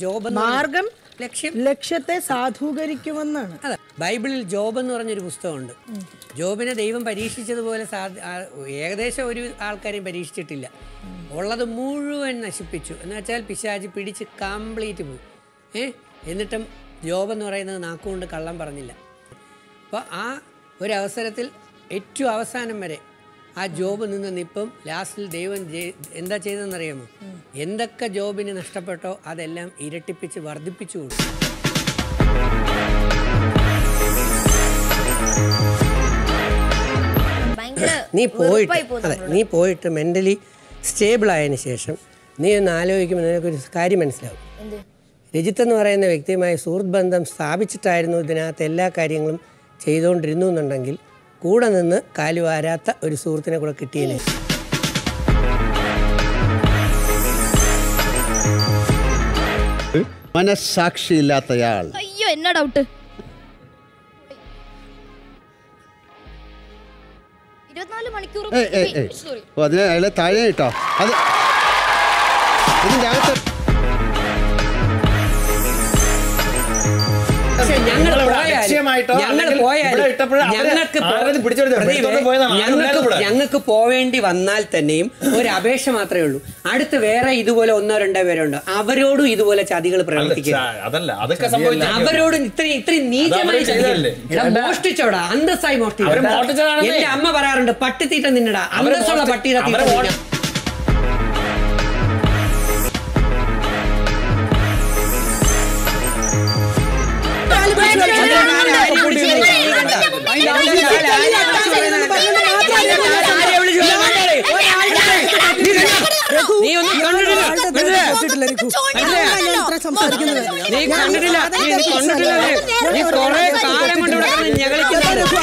Job എന്ന് മാർഗം ലക്ഷ്യം ലക്ഷ്യത്തെ സാധൂകരിക്കുമെന്നാണ് അതെ ബൈബിളിൽ ജോബ് എന്ന് പറഞ്ഞൊരു പുസ്തകമുണ്ട് ജോബിനെ ദൈവം പരീക്ഷിച്ചതുപോലെ സാ ആ, ഏകദേശം ഒരു ആൾക്കാരെയും പരീക്ഷിച്ചിട്ടില്ല ഉള്ളത് മുഴുവൻ നശിപ്പിച്ചു എന്ന് വെച്ചാൽ പിശാചി പിടിച്ച് കംപ്ലീറ്റ് പോയി ഏ എന്നിട്ടും ജോബ് എന്ന് പറയുന്നത് നാക്കുകൊണ്ട് കള്ളം പറഞ്ഞില്ല അപ്പോൾ ആ ഒരു അവസരത്തിൽ ഏറ്റവും അവസാനം വരെ ആ ജോബ് നിന്ന് നിപ്പം ലാസ്റ്റിൽ ദൈവം ജെ- എന്താ ചെയ്തതെന്നറിയാമോ എന്തൊക്കെ ജോബിന് നഷ്ടപ്പെട്ടോ അതെല്ലാം ഇരട്ടിപ്പിച്ച് വർദ്ധിപ്പിച്ചു കൊടുത്തു ഭയങ്കര നീ പോയിട്ട് വെറുപ്പായി പോകുന്നു അതെ നീ പോയിട്ട് മെൻ്റലി സ്റ്റേബിൾ ആയതിനു ശേഷം നീ ഒന്ന് ആലോചിക്കുമ്പോൾ നിനക്കൊരു കാര്യം മനസ്സിലാവും എന്ത് രജിത്ത് എന്ന് പറയുന്ന വ്യക്തിയുമായി സുഹൃത്ത് ബന്ധം സ്ഥാപിച്ചിട്ടായിരുന്നു ഇതിനകത്ത് എല്ലാ കാര്യങ്ങളും ചെയ്തുകൊണ്ടിരുന്നു എന്നുണ്ടെങ്കിൽ കൂടെ നിന്ന് കാലുവാരാത്ത ഒരു സുഹൃത്തിനെ കൂടെ കിട്ടിയേനെ മനസ്സാക്ഷിയില്ലാത്തയാൾ അയ്യോ എന്നാ ഡൗട്ട് ഇരുപത്തിനാല് മണിക്കൂർ ഏയ് ഏയ് ഏയ് ഓ അതിനെ അതിലെ താഴെ ഇട്ടോ അത് ഇതിൻ്റെ അകത്ത് പക്ഷേ ഞങ്ങൾ നിങ്ങളിവിടെ പോയാലും അലക്ഷ്യമായിട്ടോ ഞങ്ങൾ അല്ലെങ്കിൽ പോയാലും ഇവിടെ ഇട്ടപ്പോഴേ അവരെ ഞങ്ങൾക്ക് പോ- ആരെങ്കിലും പിടിച്ചോണ്ട് പ്രദീപേ, പിടിച്ചോണ്ട് പോയതാണ്. ആരും ഞങ്ങൾക്ക് ഇല്ലാതെ ഇവിടെ. ഞങ്ങൾക്ക് പോവേണ്ടി വന്നാൽ തന്നെയും ഒരു അപേക്ഷ മാത്രമേ ഉള്ളൂ അടുത്ത് വേറെ ഇതുപോലെ ഒന്നോ രണ്ടോ പേരുണ്ട് അവരോടും ഇതുപോലെ ചതികൾ അല്ല, പ്രവർത്തിക്കുക ചാ- അതല്ല അതൊക്കെ സംഭവിച്ചു അവരോട് ഇത്രയും ഇത്രയും നീചമായി അതവര് ചെയ്തതല്ലേ? ചതിക്കുക. എടാ, മോഷ്ടിച്ചോടാ അന്തസ്സായി അവര് മോഷ്ടിച്ചതാണെന്നേ. എന്റെ അമ്മ പറയാറുണ്ട് പട്ടിത്തീറ്റ നിന്നടാ അവര് അന്തസ്സുള്ള മോഷ്ടി- പട്ടിയുടെ തീറ്റ അവര് തിന്നാം. മോഷ്ടി- നീ ഒന്നും കണ്ടിട്ടില്ല കേട്ടിട്ടില്ല, രഘു. അതുകൊണ്ടാണ് ഞാൻ ഇത്ര സംസാരിക്കുന്നത്. നീ കണ്ടിട്ടില്ല നീ നീ കണ്ടിട്ടില്ല നീ. നീ കൊറേ കാലം കൊണ്ട് ഇവിടെ കിടന്ന് ഞങ്ങളിക്കുന്നത്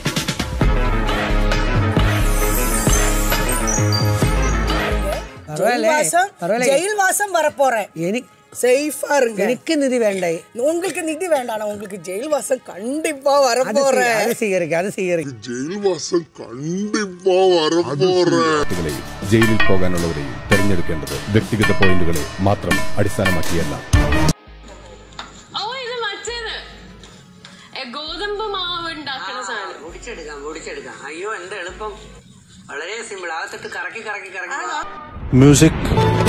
ஜெயில்வாசம் ஜெயில்வாசம் வரப்போறேன் എനിക്ക് சேஃபா இருங்க എനിക്ക് നിധി വേണ്ടേ உங்களுக்கு நிதி வேண்டாம் உங்களுக்கு ஜெயில்வாசம் கண்டிப்பா അത് வரப்போறேன் സ്വീ- അത് സ്വീകരിക്കുക അത് സ്വീകരിക്കുക ജയിൽവാസം കണ്ടിപ്പോ വരപ്പോറേ വ്യക്തികളെയും ജയിലിൽ പോകാനുള്ളവരെയും തെരഞ്ഞെടുക്കേണ്ടത് വ്യക്തിഗത പോയിന്റുകളെ മാത്രം അടിസ്ഥാനമാക്കിയല്ല ഓ ഇത് മറ്റേത് ഏ, ഗോതമ്പ് മാവ് ഉണ്ടാക്കുന്ന സാധനം മുടിച്ചെടുക്കാം മുടിച്ചെടുക്കാം അയ്യോ എന്ത് എളുപ്പം വളരെ സിമ്പിൾ അകത്തിട്ട് കറക്കി കറക്കി കറക്കി മ്യൂസിക്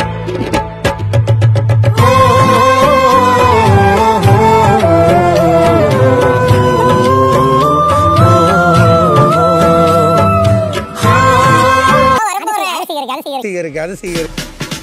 സ്വീകരിക്കുക അത് സ്വീകരിക്കുക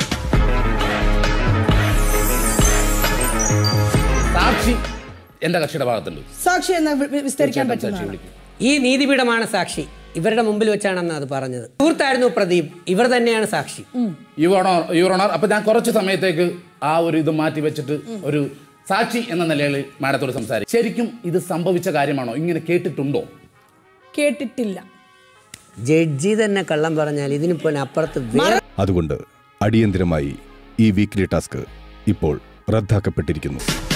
സാക്ഷി എന്റെ കക്ഷിയുടെ ഭാഗത്തുണ്ട് സാക്ഷി എന്ന വി- വി- വിസ്തരിക്കാൻ സാക്ഷി പറ്റുന്നതാണ് വിളിക്കും ഈ നീതിപീഠമാണ് സാക്ഷി ഇവരുടെ മുമ്പിൽ വെച്ചാണെന്ന് അത് പറഞ്ഞത് സുഹൃത്തായിരുന്നു പ്രദീപ് ഇവർ തന്നെയാണ് സാക്ഷി യുവണർ യുവണർ അപ്പൊ ഞാൻ കുറച്ച് സമയത്തേക്ക് ആ ഒരു ഇത് മാറ്റി വെച്ചിട്ട് ഒരു സാക്ഷി എന്ന നിലയിൽ മാഡത്തോട് സംസാരിക്കും ശരിക്കും ഇത് സംഭവിച്ച കാര്യമാണോ ഇങ്ങനെ കേട്ടിട്ടുണ്ടോ കേട്ടിട്ടില്ല ജഡ്ജി തന്നെ കള്ളം പറഞ്ഞാൽ ഇതിന് പോലെ അപ്പുറത്ത് വേറെ അതുകൊണ്ട് അടിയന്തിരമായി ഈ വീക്ക്ലി ടാസ്ക് ഇപ്പോൾ റദ്ദാക്കപ്പെട്ടിരിക്കുന്നു